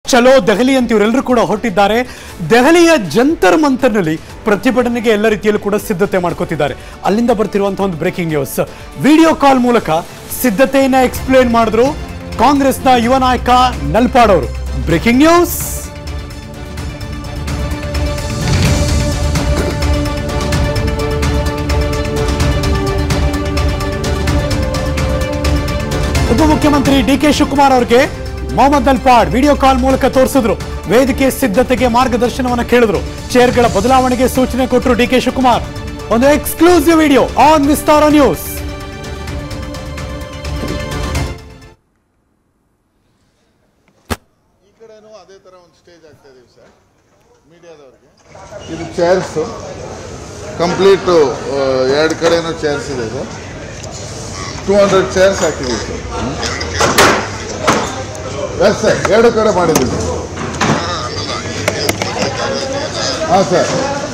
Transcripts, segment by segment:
ಚಲೋ ದೆಹಲಿ ಅಂತ ಇವರೆಲ್ಲರೂ ಕೂಡ ಹೊರಟಿದ್ದಾರೆ ದೆಹಲಿಯ ಜಂತರ್ ಮಂತರ್ನಲ್ಲಿ ಪ್ರತಿಭಟನೆಗೆ ಎಲ್ಲ ರೀತಿಯಲ್ಲೂ ಕೂಡ ಸಿದ್ಧತೆ ಮಾಡ್ಕೋತಿದ್ದಾರೆ ಅಲ್ಲಿಂದ ಬರ್ತಿರುವಂತಹ ಒಂದು ಬ್ರೇಕಿಂಗ್ ನ್ಯೂಸ್ ವಿಡಿಯೋ ಕಾಲ್ ಮೂಲಕ ಸಿದ್ಧತೆಯನ್ನ ಎಕ್ಸ್ಪ್ಲೇನ್ ಮಾಡಿದ್ರು ಕಾಂಗ್ರೆಸ್ನ ಯುವ ನಾಯಕ ನಲ್ಪಾಡ್ ಅವರು ಬ್ರೇಕಿಂಗ್ ನ್ಯೂಸ್ ಉಪಮುಖ್ಯಮಂತ್ರಿ ಡಿ ಕೆ ಶಿವಕುಮಾರ್ ಅವರಿಗೆ ಮೊಹಮ್ಮದ್ ನಲ್ಪಾಡ್ ವಿಡಿಯೋ ಕಾಲ್ ಮೂಲಕ ತೋರಿಸಿದ್ರು ವೇದಿಕೆ ಸಿದ್ಧತೆಗೆ ಮಾರ್ಗದರ್ಶನವನ್ನ ಕೇಳಿದ್ರು ಚೇರ್ಗಳ ಬದಲಾವಣೆಗೆ ಸೂಚನೆ ಕೊಟ್ಟರು ಡಿ ಕೆ ಶಿವಕುಮಾರ್ ಒಂದು exclusive video on Vistara news ಈ ಕಡೆನೂ ಅದೇ ಥರ ಒಂದು ಸ್ಟೇಜ್ ಆಗ್ತಾ ಇದೀವಿ ಸರ್ ಮೀಡಿಯಾದವ್ರಿಗೆ ಇದು ಚೇರ್ಸು ಕಂಪ್ಲೀಟು ಎರಡು ಕಡೆನೂ ಚೇರ್ಸ್ ಇದೆ ಸರ್ ಟೂ ಹಂಡ್ರೆಡ್ ಚೇರ್ಸ್ ಹಾಕಿದ್ದೀವಿ ಸರ್ ಎಸ್ ಸರ್ ಎರಡು ಕಡೆ ಮಾಡಿದ್ದೀವಿ ಹಾಂ sir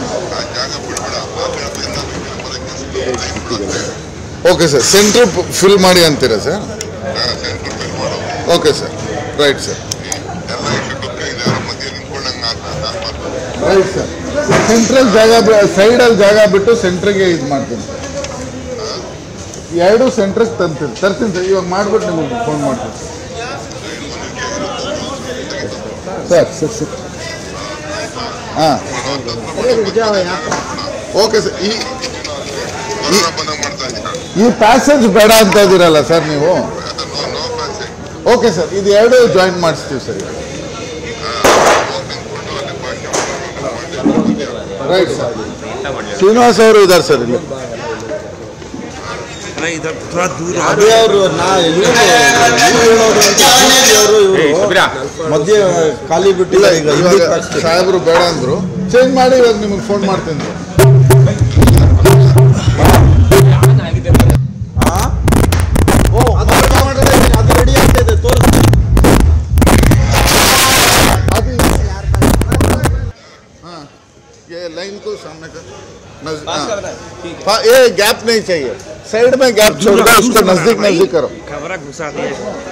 okay sir centre fill ಮಾಡಿ ಅಂತೀರಾ sir okay sir right sir right sir central ಜಾಗ ಸೈಡಲ್ಲಿ ಜಾಗ ಬಿಟ್ಟು ಸೆಂಟ್ರಿಗೆ ಇದು ಮಾಡ್ತೀನಿ ಎರಡು ಸೆಂಟ್ರಿಗೆ ತಂತೀನಿ ತರ್ತೀನಿ ಸರ್ ಇವಾಗ ಮಾಡ್ಬಿಟ್ಟು ನಿಮಗೆ ಫೋನ್ ಮಾಡ್ತೀನಿ ಸರ್ ಸರ್ ಸರ್ ಹಾಂ ಓಕೆ ಸರ್ ಈ ಈ- ಈ ಪ್ಯಾಸೇಜ್ ಬೇಡ ಅಂತ ಇದ್ದೀರಲ್ಲ ಸರ್ ನೀವು ಓಕೆ ಸರ್ ಇದು ಎರಡು ಜಾಯಿನ್ ಮಾಡಿಸ್ತೀವಿ ಸರ್ ಇವಾಗ ರೈಟ್ ಸರ್ ಶ್ರೀನಿವಾಸ್ ಅವರು ಇದ್ದಾರೆ ಸರ್ ಇಲ್ಲಿ ಅಲ್ಲ ಇದ್ರ ಥೋड़ा दूर ಅದೇ ಅವರು ನಾ ಎಲ್ಲಿ ಅವರು ಇವರು ಮಧ್ಯೆ ಖಾಲಿ ಇಲ್ಲ ಬಿಟ್ಟಿಲ್ಲ ಈಗ ಇವಾಗ ಹಿಂದಕ್ಕೆ ಹಾಕ್ಸ್ತೀನಿ. ಸಾಹೇಬರು ಬೇಡ ಅಂದ್ರು ಚೇಂಜ್ ಮಾಡಿ ಇವಾಗ ನಿಮಗೆ ಫೋನ್ ಮಾಡ್ತೀನಿ ಸರ್ ಆ? ಓ ಅದು ಮಾಡ್ತಾ ಇದ್ದೀನಿ, ಅದು ರೆಡಿ ಆಗ್ತಾ ಇದೆ ತೋರಿಸ್ತೀನಿ अभी हाँ ये लाइन को सामने कर नज- हाँ। हाँ ये गैप नहीं चाहिए साइड में गैप छोड़ दो उसको नजदीक नजदीक करो खबरा घुसा दिए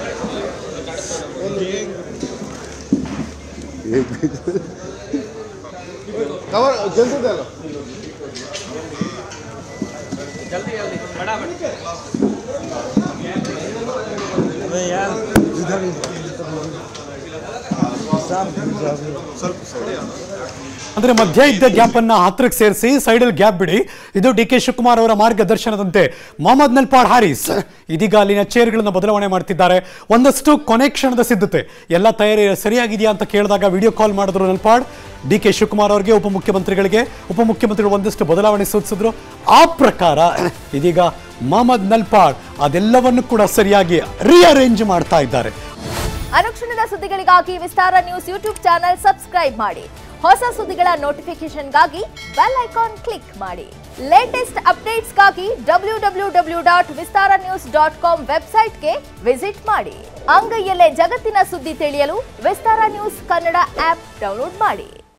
कवर जल्दी दे लो अबे यार इधर ಅಂದ್ರೆ ಮಧ್ಯ ಇದ್ದ ಗ್ಯಾಪ್ ಅನ್ನ ಹತ್ರಕ್ಕೆ ಸೇರಿಸಿ ಸೈಡಲ್ಲಿ ಗ್ಯಾಪ್ ಬಿಡಿ ಇದು ಡಿ ಕೆ ಶಿವಕುಮಾರ್ ಅವರ ಮಾರ್ಗದರ್ಶನದಂತೆ ಮೊಹಮ್ಮದ್ ನಲ್ಪಾಡ್ ಹಾರಿಸ್ ಇದೀಗ ಅಲ್ಲಿನ ಚೇರ್ಗಳನ್ನು ಬದಲಾವಣೆ ಮಾಡ್ತಿದ್ದಾರೆ ಒಂದಷ್ಟು ಕೊನೆ ಕ್ಷಣದ ಸಿದ್ಧತೆ ಎಲ್ಲ ತಯಾರಿ ಸರಿಯಾಗಿದೆಯಾ ಅಂತ ಕೇಳಿದಾಗ ವಿಡಿಯೋ ಕಾಲ್ ಮಾಡಿದ್ರು ನಲ್ಪಾಡ್ ಡಿ ಕೆ ಶಿವಕುಮಾರ್ ಅವರಿಗೆ ಉಪಮುಖ್ಯಮಂತ್ರಿಗಳಿಗೆ ಉಪಮುಖ್ಯಮಂತ್ರಿಗಳು ಒಂದಷ್ಟು ಬದಲಾವಣೆ ಸೂಚಿಸಿದ್ರು ಆ ಪ್ರಕಾರ ಇದೀಗ ಮೊಹಮ್ಮದ್ ನಲ್ಪಾಡ್ ಅದೆಲ್ಲವನ್ನು ಕೂಡ ಸರಿಯಾಗಿ ರಿಅರೇಂಜ್ ಮಾಡ್ತಾ ಇದ್ದಾರೆ ಅನುಕ್ಷಣದ ಸುದ್ದಿಗಳಿಗಾಗಿ Vistara news YouTube channel subscribe ಮಾಡಿ ಹೊಸ ಸುದ್ದಿಗಳ ನೋಟಿಫಿಕೇಶನ್ಗಾಗಿ ಬೆಲ್ ಐಕಾನ್ ಕ್ಲಿಕ್ ಮಾಡಿ ಲೇಟೆಸ್ಟ್ ಅಪ್ಡೇಟ್ಸ್ಗಾಗಿ W W W dot Vistara news dot com ವೆಬ್ಸೈಟ್ಗೆ ವಿಸಿಟ್ ಮಾಡಿ ಅಂಗೈಯಲ್ಲೇ ಜಗತ್ತಿನ ಸುದ್ದಿ ತಿಳಿಯಲು Vistara news Kannada app download ಮಾಡಿ